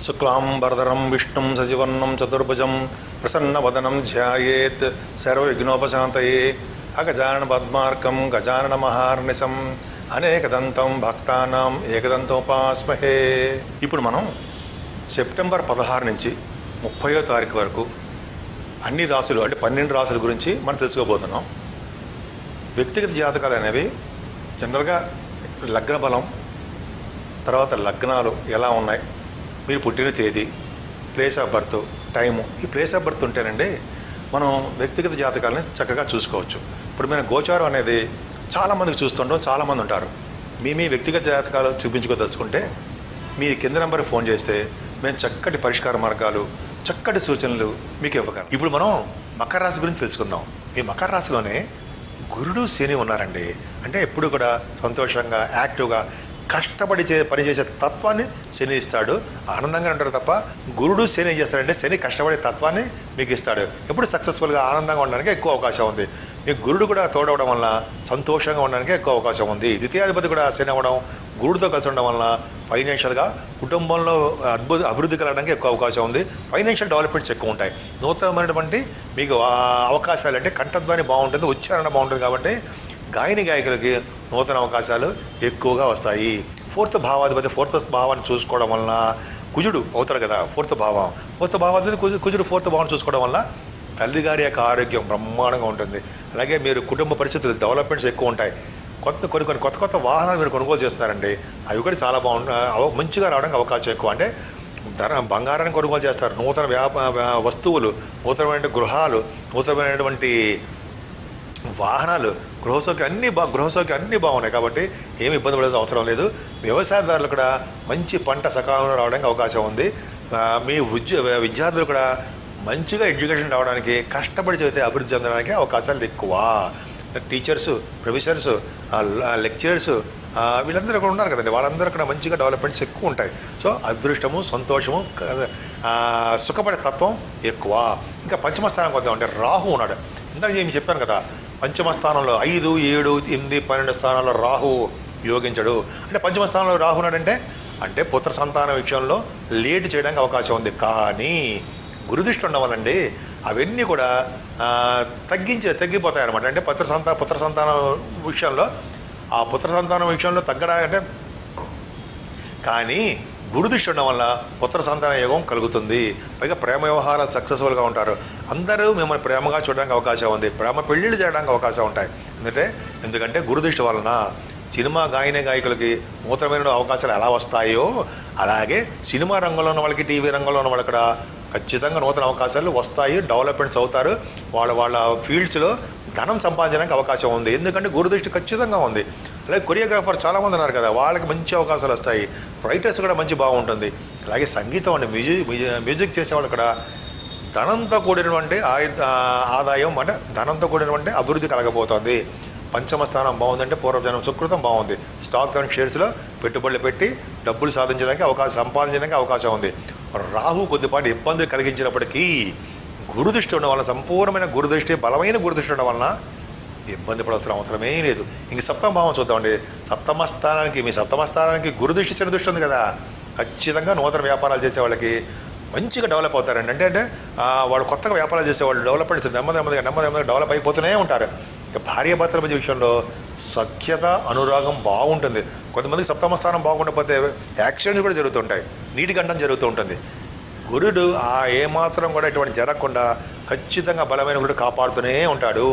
శుక్లాంబరధరం విష్ణుం సజివర్ణం చతుర్భుజం ప్రసన్నవదనం ధ్యాయేత్ సర్వవిఘ్నోపశాంతయే అగజానన పద్మార్కం గజానన మహార్నిశం అనేకదంతం భక్తానాం ఏకదంతోపాస్మహే ఇప్పుడు మనం సెప్టెంబర్ పదహారు నుంచి ముప్పయో తారీఖు వరకు అన్ని రాసులు అంటే పన్నెండు రాసుల గురించి మనం తెలుసుకోబోతున్నాం వ్యక్తిగత జాతకాలు అనేవి జనరల్గా లగ్న బలం తర్వాత లగ్నాలు ఎలా ఉన్నాయి మీరు పుట్టిన తేదీ ప్లేస్ ఆఫ్ బర్త్ టైము ఈ ప్లేస్ ఆఫ్ బర్త్ ఉంటేనండి మనం వ్యక్తిగత జాతకాలని చక్కగా చూసుకోవచ్చు ఇప్పుడు మేము గోచారం అనేది చాలామందికి చూస్తుంటాం చాలామంది ఉంటారు మీ మీ వ్యక్తిగత జాతకాలు చూపించుకోదలుచుకుంటే మీ కింద నెంబర్ ఫోన్ చేస్తే మేము చక్కటి పరిష్కార మార్గాలు చక్కటి సూచనలు మీకు ఇవ్వగలం ఇప్పుడు మనం మకర రాశి గురించి తెలుసుకుందాం ఈ మకర రాశిలోనే గురుడు శని ఉన్నారండి అంటే ఎప్పుడు కూడా సంతోషంగా యాక్టివ్గా కష్టపడి చే పనిచేసే తత్వాన్ని శని ఇస్తాడు ఆనందంగా ఉంటారు తప్ప గురుడు శని ఏం చేస్తాడంటే శని కష్టపడే తత్వాన్ని మీకు ఇస్తాడు ఎప్పుడు సక్సెస్ఫుల్గా ఆనందంగా ఉండడానికి ఎక్కువ అవకాశం ఉంది మీ గురుడు కూడా తోడవడం వల్ల సంతోషంగా ఉండడానికి ఎక్కువ అవకాశం ఉంది ద్వితీయాధిపతి కూడా శని అవ్వడం గురుడుతో కలిసి ఉండడం వల్ల ఫైనాన్షియల్గా కుటుంబంలో అద్భుత అభివృద్ధి కలగడానికి ఎక్కువ అవకాశం ఉంది ఫైనాన్షియల్ డెవలప్మెంట్స్ ఎక్కువ ఉంటాయి నూతనమైనటువంటి మీకు ఆ అవకాశాలు అంటే కంఠధ్వని బాగుంటుంది ఉచ్చారణ బాగుంటుంది కాబట్టి గాయని గాయకులకి నూతన అవకాశాలు ఎక్కువగా వస్తాయి ఫోర్త్ భావాధిపతి ఫోర్త్ భావాన్ని చూసుకోవడం వలన కుజుడు అవుతాడు కదా ఫోర్త్ భావం ఫోర్త్ భావాధిపతి కుజు కుజుడు ఫోర్త్ భావాన్ని చూసుకోవడం వల్ల తల్లిగారి యొక్క ఆరోగ్యం బ్రహ్మాండంగా ఉంటుంది అలాగే మీరు కుటుంబ పరిస్థితులు డెవలప్మెంట్స్ ఎక్కువ ఉంటాయి కొత్త కొన్ని కొన్ని కొత్త కొత్త వాహనాలు మీరు కొనుగోలు చేస్తున్నారండి అవి కూడా చాలా బాగుంటు అవ- మంచిగా రావడానికి అవకాశం ఎక్కువ అంటే ధర బంగారాన్ని కొనుగోలు చేస్తారు నూతన వ్యాప వ్యా- వస్తువులు నూతనమైన గృహాలు నూతనమైనటువంటి వాహనాలు గృహసౌఖ్యం అన్నీ బా గృహసౌఖ్యం అన్నీ బాగున్నాయి కాబట్టి ఏమి ఇబ్బంది పడాల్సిన అవసరం లేదు వ్యవసాయదారులు కూడా మంచి పంట సకాలంలో రావడానికి అవకాశం ఉంది ఆ, మీ ఉద్య విద్యార్థులు కూడా మంచిగా ఎడ్యుకేషన్ రావడానికి కష్టపడి చదివితే అభివృద్ధి చెందడానికి అవకాశాలు ఎక్కువ టీచర్స్ ప్రొఫెసర్స్ లెక్చరర్స్ వీళ్ళందరూ ఇక్కడ ఉన్నారు కదండి వాళ్ళందరూ కూడా మంచిగా డెవలప్మెంట్స్ ఎక్కువ ఉంటాయి సో అదృష్టము సంతోషము క- ఆ, సుఖపడే తత్వం ఎక్కువ ఇంకా పంచమ స్థానానికి వద్దాం అంటే రాహు ఉన్నాడు ఇందాక నేను చెప్పాను కదా పంచమ స్థానంలో ఐదు ఏడు ఎనిమిది పన్నెండు స్థానాల్లో రాహు యోగించడు అంటే పంచమ స్థానంలో రాహు ఉన్నాడంటే అంటే పుత్ర సంతాన విషయంలో లేట్ చేయడానికి అవకాశం ఉంది కానీ గురుదృష్టి ఉండడం వల్లండి అవన్నీ కూడా ఆ, తగ్గించే తగ్గిపోతాయి అనమాట అంటే పుత్ర సంతాన పుత్ర సంతానం విషయంలో ఆ పుత్ర సంతానం విషయంలో తగ్గడానికి అంటే కానీ గురుదృష్టి ఉండడం వల్ల పుత్ర సంతాన యోగం కలుగుతుంది పైగా ప్రేమ వ్యవహారాలు సక్సెస్ఫుల్గా ఉంటారు అందరూ మిమ్మల్ని ప్రేమగా చూడడానికి అవకాశం ఉంది ప్రేమ పెళ్ళిళ్ళు చేయడానికి అవకాశం ఉంటాయి ఎందుకంటే ఎందుకంటే గురుదృష్టి వలన సినిమా గాయని గాయకులకి నూతనమైన అవకాశాలు ఎలా వస్తాయో అలాగే సినిమా రంగంలో ఉన్న వాళ్ళకి టీవీ రంగంలో ఉన్న వాళ్ళకి కూడా ఖచ్చితంగా నూతన అవకాశాలు వస్తాయి డెవలప్మెంట్స్ అవుతారు వాళ్ళ వాళ్ళ ఫీల్డ్స్లో ధనం సంపాదించడానికి అవకాశం ఉంది ఎందుకంటే గురుదృష్టి ఖచ్చితంగా ఉంది అలాగే కొరియోగ్రాఫర్ చాలామంది ఉన్నారు కదా వాళ్ళకి మంచి అవకాశాలు వస్తాయి రైటర్స్ కూడా మంచి బాగుంటుంది అలాగే సంగీతం అండి మ్యూజిక్ మ్యూజిక్ చేసేవాళ్ళు కూడా ధనంతో కూడినటువంటి ఆయ- ఆ, ఆదాయం అంటే ధనంతో కూడినటువంటి అభివృద్ధి కలగబోతోంది పంచమ స్థానం బాగుందంటే పూర్వజనం సుకృతం బాగుంది స్టాక్ అండ్ షేర్స్లో పెట్టుబడులు పెట్టి డబ్బులు సాధించడానికి అవకాశం సంపాదించడానికి అవకాశం ఉంది రాహు కొద్దిపాటి ఇబ్బందులు కలిగించినప్పటికీ గురుదృష్టి ఉండడం వలన సంపూర్ణమైన గురుదృష్టి బలమైన గురుదృష్టి ఉండడం వలన ఇబ్బంది పడాల్సిన అవసరమే లేదు ఇంక సప్తమ భావం చూద్దామండి సప్తమ స్థానానికి మీ సప్తమ స్థానానికి గురుదృష్టి చిన్న దృష్టి ఉంది కదా ఖచ్చితంగా నూతన వ్యాపారాలు చేసే వాళ్ళకి మంచిగా డెవలప్ అవుతారండి అంటే అంటే ఆ, వాళ్ళు కొత్తగా వ్యాపారాలు చేసేవాళ్ళు డెవలప్మెంట్స్ నెమ్మది నెమ్మదిగా నెమ్మది నెమ్మదిగా డెవలప్ అయిపోతూనే ఉంటారు ఇక భార్యాభర్తల మధ్య విషయంలో సఖ్యత అనురాగం బాగుంటుంది కొంతమందికి సప్తమ స్థానం బాగుండకపోతే యాక్సిడెంట్స్ కూడా జరుగుతుంటాయి నీటి గండం జరుగుతూ ఉంటుంది గురుడు ఆ ఏమాత్రం కూడా ఇటువంటి జరగకుండా ఖచ్చితంగా బలమైన గురుడు కాపాడుతూనే ఉంటాడు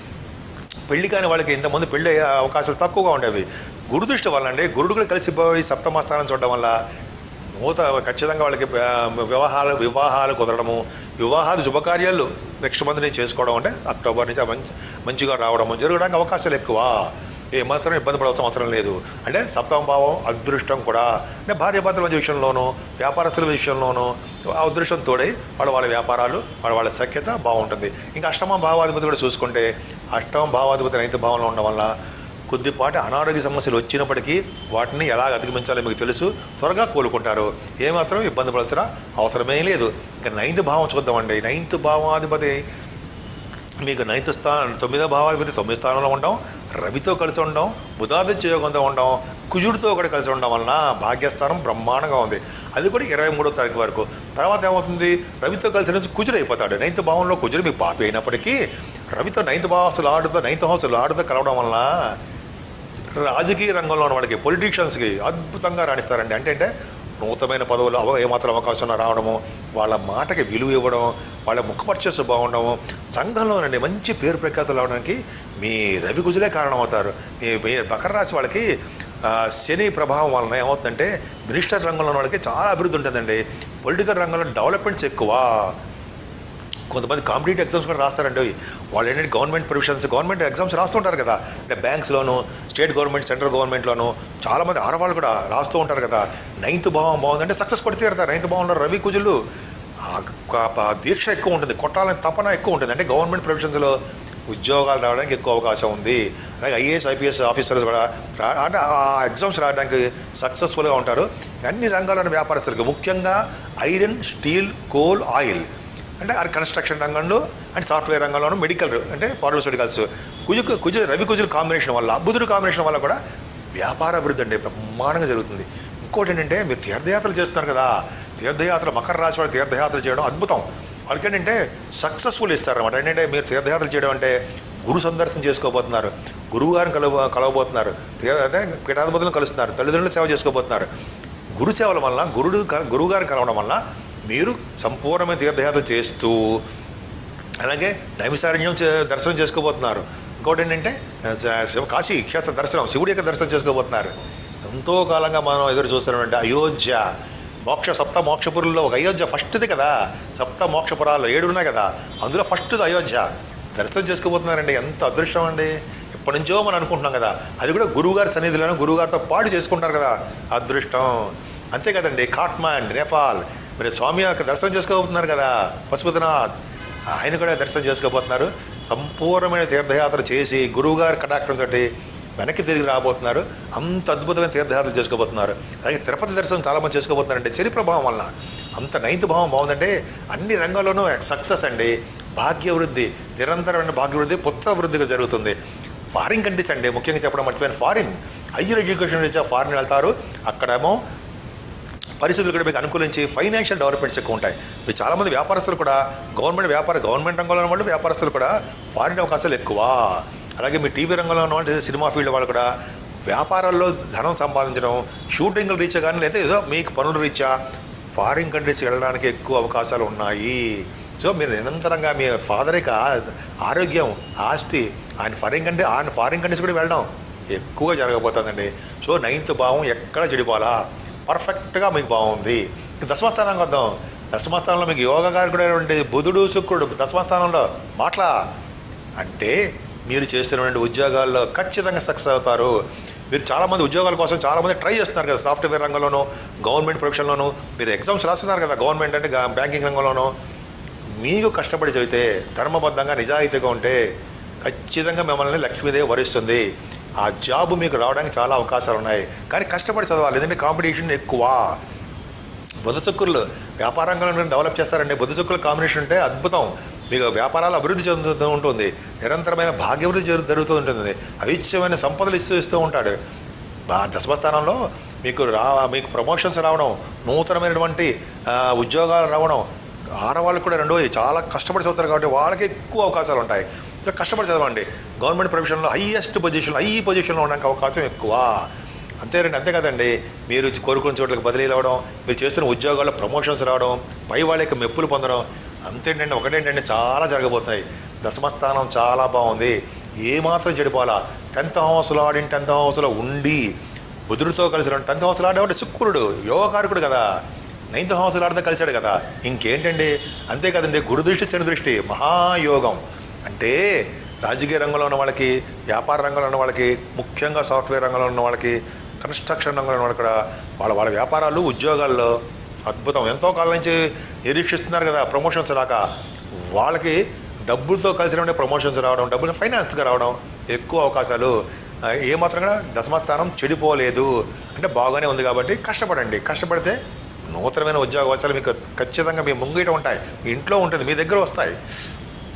పెళ్లి కాని వాళ్ళకి ఇంతమంది పెళ్లి అయ్యే అవకాశాలు తక్కువగా ఉండేవి గురుదృష్టి వల్ల అండి గురుడు కూడా కలిసిపోయి సప్తమ స్థానం చూడడం వల్ల నూత ఖచ్చితంగా వాళ్ళకి ఆ, వివాహాలు వివాహాలు కుదరడము వివాహాలు శుభకార్యాలు నెక్స్ట్ మంత్ నుంచి చేసుకోవడం అంటే అక్టోబర్ నుంచి మంచి మంచిగా రావడము జరగడానికి అవకాశాలు ఎక్కువ ఏమాత్రం ఇబ్బంది పడాల్సిన అవసరం లేదు అంటే సప్తమ భావం అదృష్టం కూడా అంటే భార్యాభర్తల మధ్య విషయంలోనూ వ్యాపారస్తుల విషయంలోనూ ఆ అదృష్టం తోడై వాళ్ళ వాళ్ళ వ్యాపారాలు వాళ్ళ వాళ్ళ సఖ్యత బాగుంటుంది ఇంకా అష్టమ భావాధిపతి కూడా చూసుకుంటే అష్టమ భావాధిపతి నైన్త్ భావంలో ఉండడం వల్ల కొద్దిపాటి అనారోగ్య సమస్యలు వచ్చినప్పటికీ వాటిని ఎలా అధిగమించాలో మీకు తెలుసు త్వరగా కోలుకుంటారు ఏమాత్రం ఇబ్బంది పడాల్సిన అవసరమే లేదు ఇంకా నైన్త్ భావం చూద్దామండి నైన్త్ భావాధిపతి మీకు నైన్త్ స్థానం తొమ్మిదో భావాధిపతి తొమ్మిది స్థానంలో ఉండడం రవితో కలిసి ఉండడం బుధాదిత్య యోగంతో ఉండడం కుజుడితో కూడా కలిసి ఉండడం వలన భాగ్యస్థానం బ్రహ్మాండంగా ఉంది అది కూడా ఇరవై మూడో తారీఖు వరకు తర్వాత ఏమవుతుంది రవితో కలిసి నుంచి కుజుడు అయిపోతాడు నైన్త్ భావంలో కుజుడు మీకు పాపి అయినప్పటికీ రవితో నైన్త్ భావస్తులు ఆడుతూ నైన్త్ హౌస్లు ఆడుతూ కలవడం వలన రాజకీయ రంగంలో ఉన్న వాళ్ళకి పొలిటీషియన్స్కి అద్భుతంగా రాణిస్తారండి అంటే అంటే నూతనమైన పదవులు అవ ఏమాత్రం అవకాశం రావడము వాళ్ళ మాటకి విలువ ఇవ్వడం వాళ్ళ ముఖపరిచస్సు బాగుండడం సంఘంలోనండి మంచి పేరు ప్రఖ్యాతులు అవడానికి మీ రవి కుజులే కారణమవుతారు మీ మీ మకర రాశి వాళ్ళకి ఆ, శని ప్రభావం వలన ఏమవుతుందంటే మినిస్టర్ రంగంలో ఉన్న వాళ్ళకి చాలా అభివృద్ధి ఉంటుందండి పొలిటికల్ రంగంలో డెవలప్మెంట్స్ ఎక్కువ కొంతమంది కాంపిటేటివ్ ఎగ్జామ్స్ కూడా రాస్తారండి వాళ్ళు ఏంటంటే గవర్నమెంట్ ప్రొవిషన్స్ గవర్నమెంట్ ఎగ్జామ్స్ రాస్తుంటారు కదా అంటే బ్యాంక్స్లోను స్టేట్ గవర్నమెంట్ సెంట్రల్ గవర్నమెంట్లోను చాలామంది ఆడవాళ్ళు కూడా రాస్తూ ఉంటారు కదా నైన్త్ భావం బాగుందంటే సక్సెస్ కొట్టి తీరుతారు నైన్త్ భావంలో రవి కుజులు ఆ క- ప- దీక్ష ఎక్కువ ఉంటుంది కొట్టాలని తపన ఎక్కువ ఉంటుంది అంటే గవర్నమెంట్ ప్రొవిషన్స్లో ఉద్యోగాలు రావడానికి ఎక్కువ అవకాశం ఉంది అలాగే ఐఏఎస్ ఐపీఎస్ ఆఫీసర్స్ కూడా రా- అంటే ఆ ఎగ్జామ్స్ రావడానికి సక్సెస్ఫుల్గా ఉంటారు అన్ని రంగాల్లోని వ్యాపారస్తులకు ముఖ్యంగా ఐరన్ స్టీల్ కోల్ ఆయిల్ అంటే అది కన్స్ట్రక్షన్ రంగంలో అండ్ సాఫ్ట్వేర్ రంగంలోనూ మెడికల్ అంటే ఫార్మస్యూటికల్స్ కుజు కుజు రవి కుజుల కాంబినేషన్ వల్ల బుధుడు కాంబినేషన్ వల్ల కూడా వ్యాపార అభివృద్ధి అంటే బ్రహ్మాండంగా జరుగుతుంది ఇంకోటి ఏంటంటే మీరు తీర్థయాత్రలు చేస్తున్నారు కదా తీర్థయాత్ర మకర రాశి వాళ్ళు తీర్థయాత్రలు చేయడం అద్భుతం వాళ్ళకి ఏంటంటే సక్సెస్ఫుల్ ఇస్తారన్నమాట ఏంటంటే మీరు తీర్థయాత్రలు చేయడం అంటే గురు సందర్శనం చేసుకోబోతున్నారు గురువు గారిని కలవ కలవబోతున్నారు తీర్థ అదే పీఠాధిపతులను కలుస్తున్నారు తల్లిదండ్రులు సేవ చేసుకోబోతున్నారు గురు సేవల వల్ల గురుడు గురువు గారిని కలవడం వల్ల మీరు సంపూర్ణమైన తీర్థయాత్ర చేస్తూ అలాగే నైమిసారణ్యం చే- దర్శనం చేసుకోబోతున్నారు ఇంకోటి ఏంటంటే శ- శివ కాశీ క్షేత్ర దర్శనం శివుడి యొక్క దర్శనం చేసుకోబోతున్నారు ఎంతో కాలంగా మనం ఎదురు చూస్తున్నామంటే అయోధ్య మోక్ష సప్త మోక్షపురుల్లో ఒక అయోధ్య ఫస్ట్ది కదా సప్త మోక్షపురాలు ఏడు ఉన్నాయి కదా అందులో ఫస్ట్ది అయోధ్య దర్శనం చేసుకోబోతున్నారండి ఎంత అదృష్టం అండి ఎప్పటి నుంచో మనం అనుకుంటున్నాం కదా అది కూడా గురువుగారి సన్నిధిలోనే గురువుగారితో పాటు చేసుకుంటారు కదా అదృష్టం అంతే కదండి కాట్మాండ్ నేపాల్ మీరు స్వామి యొక్క దర్శనం చేసుకోబోతున్నారు కదా పశుపతినాథ్ ఆయన కూడా దర్శనం చేసుకోబోతున్నారు సంపూర్ణమైన తీర్థయాత్ర చేసి గురువుగారి కటాక్షంతో వెనక్కి తిరిగి రాబోతున్నారు అంత అద్భుతమైన తీర్థయాత్ర చేసుకోబోతున్నారు అలాగే తిరుపతి దర్శనం చాలామంది చేసుకోబోతున్నారండి శని ప్రభావం వలన అంత నైన్త్ భావం బాగుందంటే అన్ని రంగాల్లోనూ సక్సెస్ అండి భాగ్యవృద్ధి నిరంతరమైన భాగ్యవృద్ధి పుత్ర వృద్ధిగా జరుగుతుంది ఫారిన్ కంట్రీస్ అండి ముఖ్యంగా చెప్పడం మర్చిపోయిన ఫారిన్ హయ్యర్ ఎడ్యుకేషన్ రీత్యా ఫారిన్ వెళ్తారు అక్కడేమో పరిస్థితులు కూడా మీకు అనుకూలించి ఫైనాన్షియల్ డెవలప్మెంట్స్ ఎక్కువ ఉంటాయి మీరు చాలామంది వ్యాపారస్తులు కూడా గవర్నమెంట్ వ్యాపార గవర్నమెంట్ రంగంలో ఉన్న వాళ్ళు వ్యాపారస్తులు కూడా ఫారిన్ అవకాశాలు ఎక్కువ అలాగే మీ టీవీ రంగంలో ఉన్న వాళ్ళు సినిమా ఫీల్డ్ వాళ్ళు కూడా వ్యాపారాల్లో ధనం సంపాదించడం షూటింగ్లు రీచ్ కానీ లేదా ఏదో మీకు పనులు రీచా ఫారిన్ కంట్రీస్కి వెళ్ళడానికి ఎక్కువ అవకాశాలు ఉన్నాయి సో మీరు నిరంతరంగా మీ ఫాదర్ యొక్క ఆరోగ్యం ఆస్తి ఆయన ఫారిన్ కంట్రీ ఆయన ఫారిన్ కంట్రీస్ కూడా వెళ్ళడం ఎక్కువగా జరగబోతుందండి సో నైన్త్ భావం ఎక్కడ చెడిపోవాలా పర్ఫెక్ట్గా మీకు బాగుంది ఇక దశమస్థానానికి వద్దాం దశమస్థానంలో మీకు యోగ గారు కూడా ఉండే బుధుడు శుక్రుడు దశమస్థానంలో మాట్లా అంటే మీరు చేస్తున్నటువంటి ఉద్యోగాల్లో ఖచ్చితంగా సక్సెస్ అవుతారు మీరు చాలామంది ఉద్యోగాల కోసం చాలామంది ట్రై చేస్తున్నారు కదా సాఫ్ట్వేర్ రంగంలోనూ గవర్నమెంట్ ప్రొఫెషన్లోనూ మీరు ఎగ్జామ్స్ రాస్తున్నారు కదా గవర్నమెంట్ అంటే గా- బ్యాంకింగ్ రంగంలోనూ మీకు కష్టపడి చదివితే ధర్మబద్ధంగా నిజాయితీగా ఉంటే ఖచ్చితంగా మిమ్మల్ని లక్ష్మీదేవి వరిస్తుంది ఆ జాబ్ మీకు రావడానికి చాలా అవకాశాలు ఉన్నాయి కానీ కష్టపడి చదవాలి ఎందుకంటే కాంపిటీషన్ ఎక్కువ బుధ చుక్కులు వ్యాపార రంగంలో డెవలప్ చేస్తారండి బుధ చుక్కుల కాంబినేషన్ ఉంటే అద్భుతం మీకు వ్యాపారాలు అభివృద్ధి చెందుతూ ఉంటుంది నిరంతరమైన భాగ్యాభివృద్ధి జరు- జరుగుతూ ఉంటుంది అవిచ్యమైన సంపదలు ఇస్తూ ఇస్తూ ఉంటాడు బా- దశమస్థానంలో మీకు రా మీకు ప్రమోషన్స్ రావడం నూతనమైనటువంటి ఆ, ఉద్యోగాలు రావడం ఆడవాళ్ళు కూడా రెండు చాలా కష్టపడి చదువుతారు కాబట్టి వాళ్ళకి ఎక్కువ అవకాశాలు ఉంటాయి సో కష్టపడి చదవండి గవర్నమెంట్ ప్రొఫెషన్లో హయ్యెస్ట్ పొజిషన్ హై పొజిషన్లో ఉండడానికి అవకాశం ఎక్కువ అంతేనండి అంతే కదండి మీరు కోరుకున్న చోట్లకి బదిలీలు అవ్వడం మీరు చేస్తున్న ఉద్యోగాల్లో ప్రమోషన్స్ రావడం పై వాళ్ళ యొక్క మెప్పులు పొందడం అంతేంటండి ఒకటేంటంటే చాలా జరగబోతున్నాయి దశమస్థానం చాలా బాగుంది ఏమాత్రం చెడిపోవాలా టెన్త్ హౌస్లో ఆడిన టెన్త్ హౌస్లో ఉండి బుధుడితో కలిసి టెన్త్ హౌస్లో ఆడేవాడు శుక్రుడు యోగకారకుడు కదా నైన్త్ హౌస్లో ఆడితే కలిశాడు కదా ఇంకేంటండి అంతే కదండి గురు దృష్టి శని దృష్టి మహాయోగం అంటే రాజకీయ రంగంలో ఉన్న వాళ్ళకి వ్యాపార రంగంలో ఉన్న వాళ్ళకి ముఖ్యంగా సాఫ్ట్వేర్ రంగంలో ఉన్న వాళ్ళకి కన్స్ట్రక్షన్ రంగంలో ఉన్న వాళ్ళు కూడా వాళ్ళ వాళ్ళ వ్యాపారాలు ఉద్యోగాల్లో అద్భుతం ఎంతో కాలం నుంచి నిరీక్షిస్తున్నారు కదా ప్రమోషన్స్ రాక వాళ్ళకి డబ్బులతో కలిసినటువంటి ప్రమోషన్స్ రావడం డబ్బులు ఫైనాన్స్గా రావడం ఎక్కువ అవకాశాలు ఆ, ఏమాత్రం కూడా దశమస్థానం చెడిపోలేదు అంటే బాగానే ఉంది కాబట్టి కష్టపడండి కష్టపడితే నూతనమైన ఉద్యోగ అవకాశాలు మీకు ఖచ్చితంగా మీ ముంగిట ఉంటాయి మీ ఇంట్లో ఉంటుంది మీ దగ్గర వస్తాయి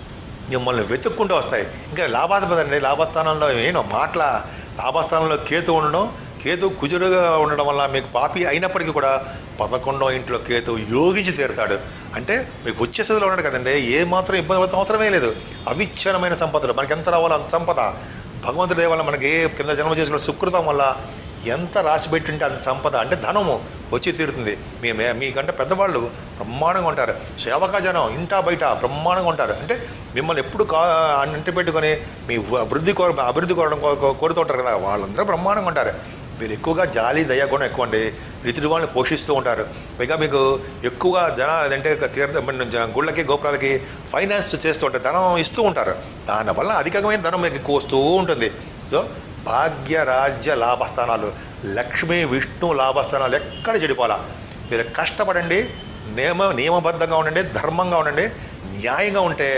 మిమ్మల్ని వెతుక్కుంటూ వస్తాయి ఇంకా లాభాధిపతి లాభస్థానంలో ఏనో మాటల లాభస్థానంలో కేతు ఉండడం కేతు కుజుడుగా ఉండడం వల్ల మీకు పాపి అయినప్పటికీ కూడా పదకొండో ఇంట్లో కేతు యోగించి తీరుతాడు అంటే మీకు వచ్చే స్థితిలో ఉన్నాడు కదండి ఏ మాత్రం ఇబ్బంది పడాల్సిన అవసరమే లేదు అవిచ్ఛిన్నమైన సంపదలు మనకి ఎంత రావాలో అంత సంపద భగవంతుడి దయ వల్ల మనకి కింద జన్మ చేసుకున్న సుకృతం వల్ల ఎంత రాసి పెట్టింటే అంత సంపద అంటే ధనము వచ్చి తీరుతుంది మీ మీ- మీకంటే పెద్దవాళ్ళు బ్రహ్మాండంగా ఉంటారు సేవక జనం ఇంటా బయట బ్రహ్మాండంగా ఉంటారు అంటే మిమ్మల్ని ఎప్పుడు కా అంటి పెట్టుకొని మీ వ- అభివృద్ధి కోర అభివృద్ధి కోరడం కో- కో- కోరుతుంటారు కదా వాళ్ళందరూ బ్రహ్మాండంగా ఉంటారు మీరు ఎక్కువగా జాలి దయ గుణం ఎక్కువ అండి రీతి వాళ్ళని పోషిస్తూ ఉంటారు పైగా మీకు ఎక్కువగా జనాలు అదంటే తీర్థ మన జ- గుళ్ళకి గోపురాలకి ఫైనాన్స్ చేస్తూ ఉంటారు ధనం ఇస్తూ ఉంటారు దానివల్ల అధికమైన ధనం మీకు ఎక్కువ వస్తూ ఉంటుంది సో భాగ్య రాజ్య లాభస్థానాలు లక్ష్మి విష్ణు లాభస్థానాలు ఎక్కడ చెడిపోవాలా మీరు కష్టపడండి నియమ నియమబద్ధంగా ఉండండి ధర్మంగా ఉండండి న్యాయంగా ఉంటే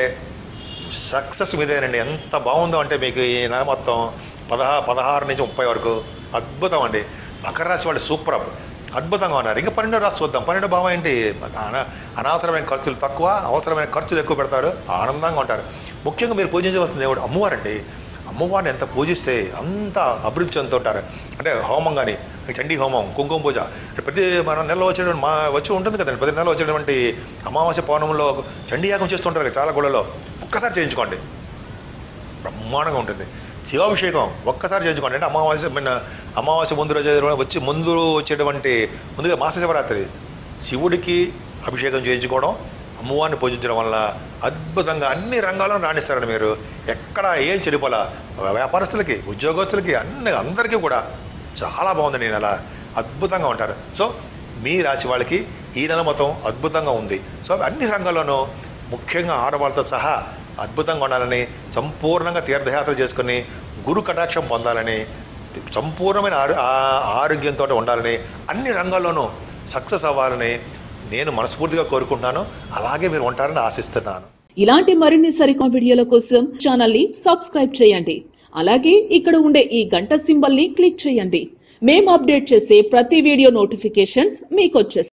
సక్సెస్ మీదేనండి ఎంత బాగుందో అంటే మీకు ఈ నెల మొత్తం పదహా పదహారు నుంచి ముప్పై వరకు అద్భుతం అండి మకర రాశి వాళ్ళు సూపర్ అప్ అద్భుతంగా ఉన్నారు ఇంకా పన్నెండో రాశి చూద్దాం పన్నెండో భావం ఏంటి అన అనవసరమైన ఖర్చులు తక్కువ అవసరమైన ఖర్చులు ఎక్కువ పెడతారు ఆనందంగా ఉంటారు ముఖ్యంగా మీరు పూజించవలసిన దేవుడు అమ్మవారండి అమ్మవారిని ఎంత పూజిస్తే అంత అభివృద్ధి చెందుతుంటారు అంటే హోమం కానీ చండీ హోమం కుంకుమ పూజ అంటే ప్రతి మన నెలలో వచ్చేటువంటి మా వచ్చి ఉంటుంది కదండి ప్రతి నెలలో వచ్చేటువంటి అమావాస్య పౌర్ణంలో చండీయాగం చేస్తుంటారు కదా చాలా గుళ్ళలో ఒక్కసారి చేయించుకోండి బ్రహ్మాండంగా ఉంటుంది శివాభిషేకం ఒక్కసారి చేయించుకోండి అంటే అమావాస్య మన అమావాస్య ముందు రోజు వచ్చి ముందు వచ్చేటువంటి ముందుగా మాస శివరాత్రి శివుడికి అభిషేకం చేయించుకోవడం అమ్మవారిని పూజించడం వల్ల అద్భుతంగా అన్ని రంగాలను రాణిస్తారండి మీరు ఎక్కడ ఏం చెడిపోలా వ్యాపారస్తులకి ఉద్యోగస్తులకి అన్ని అందరికీ కూడా చాలా బాగుందండి ఈ నెల అద్భుతంగా ఉంటారు సో మీ రాశి వాళ్ళకి ఈ నెల మొత్తం అద్భుతంగా ఉంది సో అన్ని రంగాల్లోనూ ముఖ్యంగా ఆడవాళ్ళతో సహా అద్భుతంగా ఉండాలని సంపూర్ణంగా తీర్థయాత్ర చేసుకుని గురు కటాక్షం పొందాలని సంపూర్ణమైన ఆరు ఆ- ఆరోగ్యంతో ఉండాలని అన్ని రంగాల్లోనూ సక్సెస్ అవ్వాలని నేను మనస్ఫూర్తిగా కోరుకుంటున్నాను అలాగే మీరు ఉంటారని ఆశిస్తున్నాను ఇలాంటి మరిన్ని సరికొత్త వీడియోల కోసం ఛానల్ ని సబ్స్క్రైబ్ చేయండి అలాగే ఇక్కడ ఉండే ఈ గంట సింబల్ ని క్లిక్ చేయండి మేము అప్డేట్ చేసే ప్రతి వీడియో నోటిఫికేషన్స్ మీకు వచ్చేస్తాయి